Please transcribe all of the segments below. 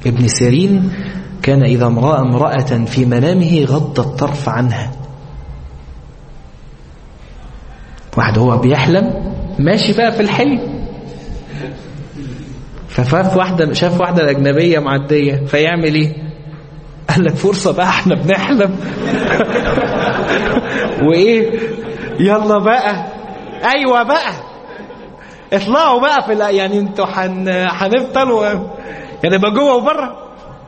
ابن سيرين كان إذا امرأ امرأة في منامه غض الطرف عنها واحد هو بيحلم ماشي بقى في الحلم فشاف واحدة شاف واحدة أجنبية معدية فيعمل إيه؟ قال لك فرصة بقى احنا بنحلم وإيه؟ يلا بقى أيوة بقى اطلعوا بقى في ال- يعني انتوا حن... هنفضل و... يعني يبقى جوه وبره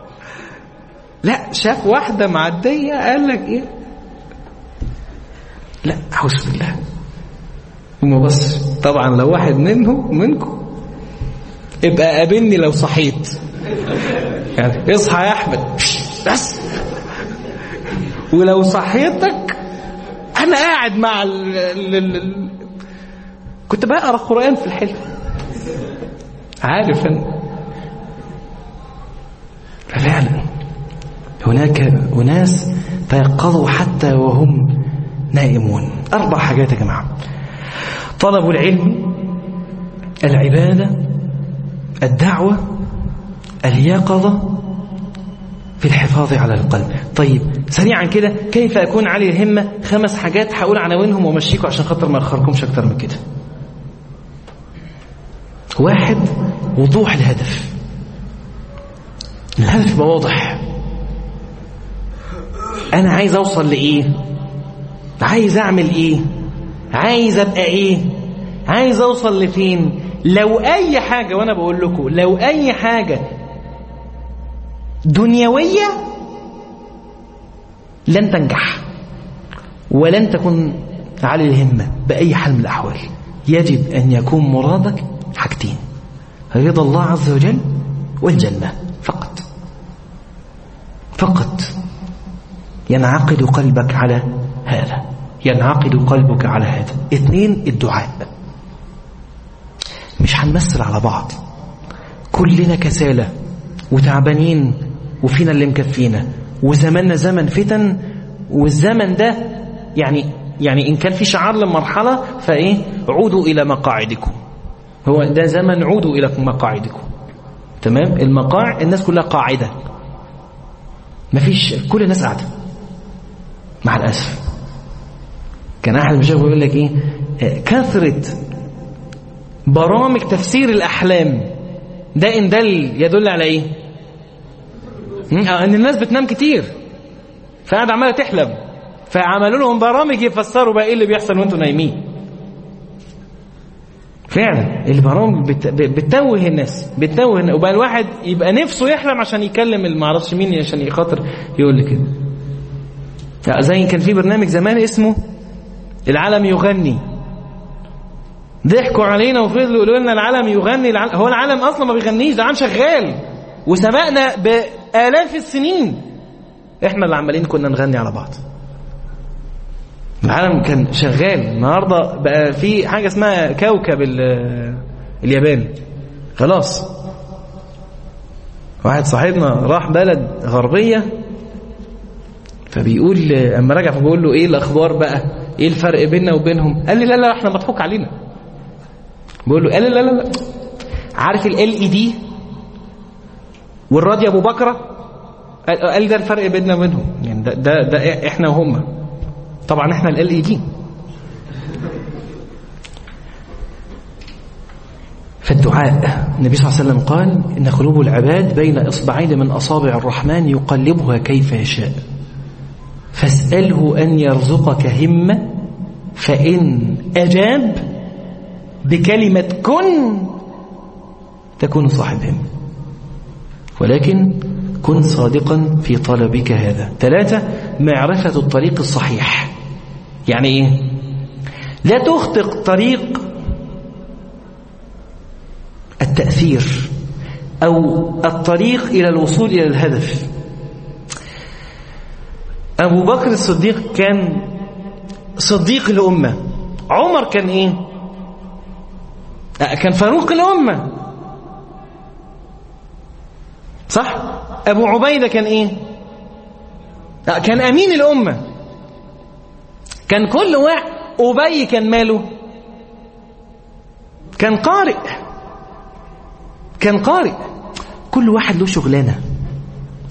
لا شاف واحدة معدية قال لك ايه لا أعوذ بالله وما بص طبعا لو واحد منه منكم ابقى قابلني لو صحيت يعني اصحى يا احمد بس ولو صحيتك انا قاعد مع ال... ال... ال... كنت بقرا قران في الحلم عارف انا ففعلا هناك أناس تيقظوا حتى وهم نائمون أربع حاجات يا جماعة طلب العلم العبادة الدعوة اليقظة في الحفاظ على القلب طيب سريعا كده كيف أكون علي الهمة خمس حاجات هقول عناوينهم ومشيكم عشان خاطر ما أخركمش أكتر من كده واحد وضوح الهدف الهدف يبقى واضح انا عايز اوصل لايه عايز اعمل ايه عايز ابقى ايه عايز اوصل لفين لو اي حاجه وانا بقول لكم لو اي حاجه دنيويه لن تنجح ولن تكون على الهمه باي حال من الاحوال يجب ان يكون مرادك حاجتين رضا الله عز وجل والجنه فقط فقط ينعقد قلبك على هذا ينعقد قلبك على هذا اثنين الدعاء مش هنمثل على بعض كلنا كسالى وتعبانين وفينا اللي مكفينا وزماننا زمن فتن والزمن ده يعني يعني ان كان في شعار لمرحله فايه عودوا الى مقاعدكم هو ده زمن عودوا الى مقاعدكم تمام المقاع الناس كلها قاعده مفيش كل الناس قاعده مع الاسف كان احد المشايخ بيقول لك ايه آه، كثره برامج تفسير الاحلام ده ان دل يدل على ايه مم، آه، ان الناس بتنام كتير فقاعده عماله تحلم فعملوا لهم برامج يفسروا بقى ايه اللي بيحصل وانتوا نايمين فعلا البرامج بت... بتتوه الناس بتتوه الناس. وبقى الواحد يبقى نفسه يحلم عشان يكلم المعرفش مين عشان يخاطر يقول لي كده لا، زي كان في برنامج زمان اسمه العالم يغني ضحكوا علينا وفضلوا يقولوا لنا العالم يغني العالم هو العالم اصلا ما بيغنيش ده العالم شغال وسبقنا بالاف السنين احنا اللي عمالين كنا نغني على بعض العالم كان شغال النهارده بقى في حاجه اسمها كوكب ال- اليابان خلاص واحد صاحبنا راح بلد غربيه فبيقول اما رجع فبقول له ايه الاخبار بقى ايه الفرق بيننا وبينهم قال لي لا لا احنا مضحوك علينا بقول له قال لي لا لا لا عارف ال اي دي والراديو ابو بكره قال قال لي ده الفرق بيننا وبينهم يعني ده ده, ده احنا وهم طبعا احنا ال اي دي فالدعاء النبي صلى الله عليه وسلم قال ان قلوب العباد بين اصبعين من اصابع الرحمن يقلبها كيف يشاء فاساله ان يرزقك همه فان اجاب بكلمه كن تكون صاحب همه ولكن كن صادقا في طلبك هذا ثلاثة معرفة الطريق الصحيح يعني ايه لا تخطئ طريق التأثير أو الطريق إلى الوصول إلى الهدف أبو بكر الصديق كان صديق الأمة عمر كان إيه كان فاروق الأمة صح أبو عبيدة كان إيه كان أمين الأمة كان كل واحد أبي كان ماله كان قارئ كان قارئ كل واحد له شغلانه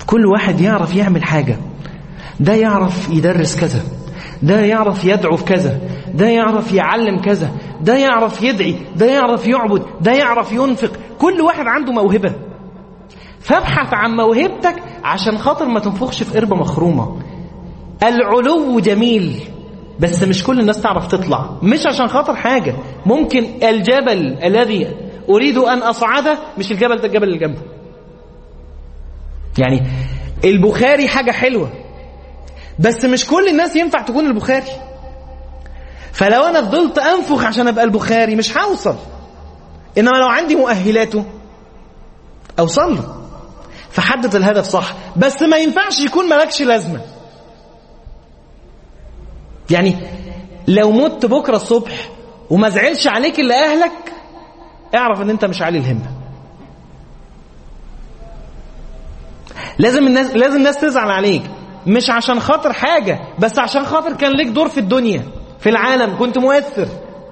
كل واحد يعرف يعمل حاجة ده يعرف يدرس كذا ده يعرف يدعو في كذا ده يعرف يعلم كذا ده يعرف يدعي ده يعرف يعبد ده يعرف ينفق كل واحد عنده موهبة فابحث عن موهبتك عشان خاطر ما تنفخش في قربة مخرومة العلو جميل بس مش كل الناس تعرف تطلع مش عشان خاطر حاجة ممكن الجبل الذي أريد أن أصعده مش الجبل ده الجبل اللي جنبه يعني البخاري حاجة حلوة بس مش كل الناس ينفع تكون البخاري فلو أنا فضلت أنفخ عشان أبقى البخاري مش هوصل إنما لو عندي مؤهلاته أوصل له فحدد الهدف صح بس ما ينفعش يكون مالكش لازمة يعني لو مت بكرة الصبح وما زعلش عليك إلا أهلك اعرف ان انت مش عالي الهمة لازم الناس لازم الناس تزعل عليك مش عشان خاطر حاجة بس عشان خاطر كان ليك دور في الدنيا في العالم كنت مؤثر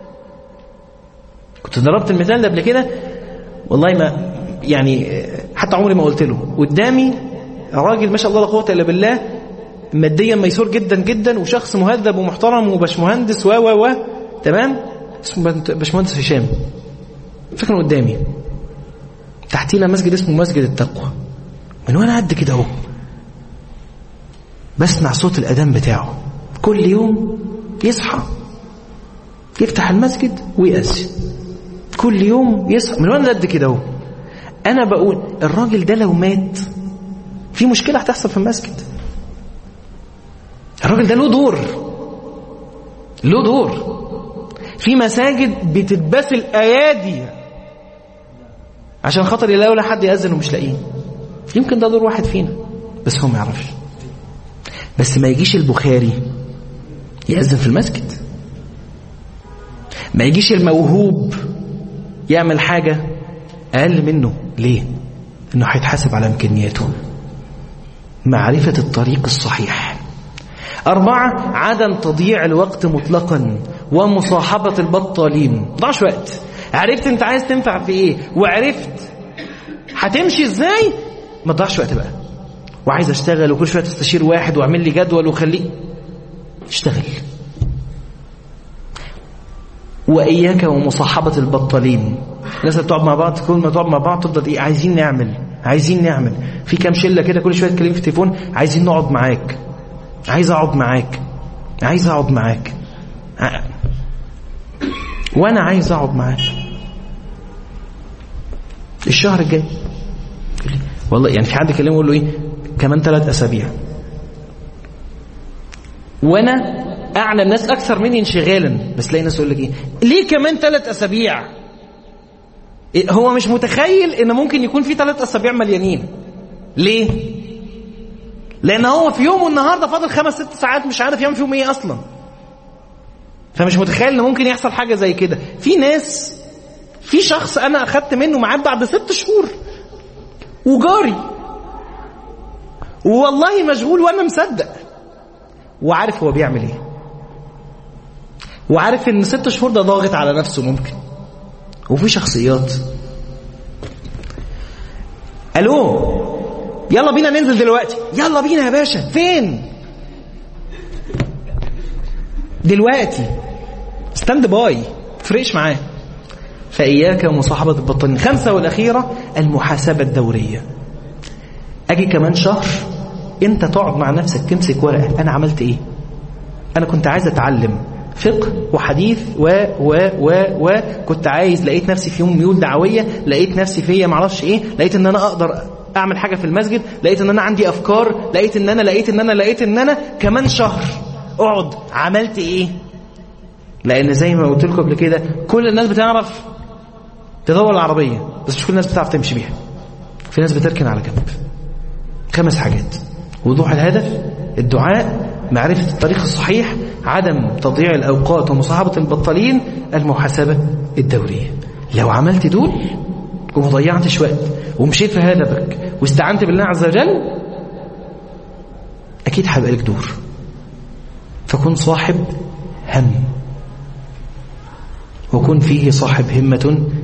كنت ضربت المثال ده قبل كده والله ما يعني حتى عمري ما قلت له قدامي راجل ما شاء الله لا قوه الا بالله ماديا ميسور جدا جدا وشخص مهذب ومحترم وباشمهندس و و و تمام اسمه باشمهندس هشام فكره قدامي تحتينا مسجد اسمه مسجد التقوى من وانا قد كده اهو بسمع صوت الاذان بتاعه كل يوم يصحى يفتح المسجد ويأذن كل يوم يصحى من وانا قد كده اهو انا بقول الراجل ده لو مات في مشكله هتحصل في المسجد الراجل ده له دور له دور في مساجد بتتبسل ايادي عشان خاطر يلاقوا حد يأذن ومش لاقيه يمكن ده دور واحد فينا بس هو ما يعرفش بس ما يجيش البخاري يأذن في المسجد ما يجيش الموهوب يعمل حاجة أقل منه ليه؟ إنه هيتحاسب على إمكانياته معرفة الطريق الصحيح أربعة عدم تضييع الوقت مطلقا ومصاحبة البطالين ضعش وقت عرفت انت عايز تنفع في ايه وعرفت هتمشي ازاي ما تضيعش وقت بقى وعايز اشتغل وكل شويه تستشير واحد واعمل لي جدول وخليه اشتغل واياك ومصاحبه البطالين الناس اللي بتقعد مع بعض كل ما تقعد مع بعض تفضل ايه عايزين نعمل عايزين نعمل في كام شله كده كل شويه تكلمني في التليفون عايزين نقعد معاك عايز اقعد معاك عايز اقعد معاك وانا عايز اقعد معاك الشهر الجاي والله يعني في حد كلمه يقول له ايه كمان ثلاث اسابيع وانا اعلم ناس اكثر مني انشغالا بس تلاقي ناس يقول لك ايه ليه كمان ثلاث اسابيع إيه هو مش متخيل ان ممكن يكون في ثلاث اسابيع مليانين ليه لان هو في يوم النهارده فاضل خمس ست ساعات مش عارف يعمل فيهم ايه اصلا فمش متخيل ان ممكن يحصل حاجه زي كده في ناس في شخص انا اخدت منه ميعاد بعد ست شهور وجاري والله مشغول وانا مصدق وعارف هو بيعمل ايه وعارف ان ست شهور ده ضاغط على نفسه ممكن وفي شخصيات الو يلا بينا ننزل دلوقتي يلا بينا يا باشا فين دلوقتي ستاند باي فريش معاه فإياك ومصاحبة البطانين خمسة والأخيرة المحاسبة الدورية أجي كمان شهر أنت تقعد مع نفسك تمسك ورقة أنا عملت إيه أنا كنت عايز أتعلم فقه وحديث و و و و كنت عايز لقيت نفسي في يوم ميول دعوية لقيت نفسي فيا معرفش إيه لقيت إن أنا أقدر أعمل حاجة في المسجد لقيت إن أنا عندي أفكار لقيت إن أنا لقيت إن أنا لقيت إن أنا كمان شهر اقعد عملت إيه لأن زي ما قلت لكم قبل كده كل الناس بتعرف تدور العربية بس مش كل الناس بتعرف تمشي بيها في ناس بتركن على جنب خمس حاجات وضوح الهدف الدعاء معرفة الطريق الصحيح عدم تضييع الأوقات ومصاحبة البطالين المحاسبة الدورية لو عملت دول وما ضيعتش وقت ومشيت في هدفك واستعنت بالله عز وجل أكيد هيبقى لك دور فكن صاحب هم وكن فيه صاحب همة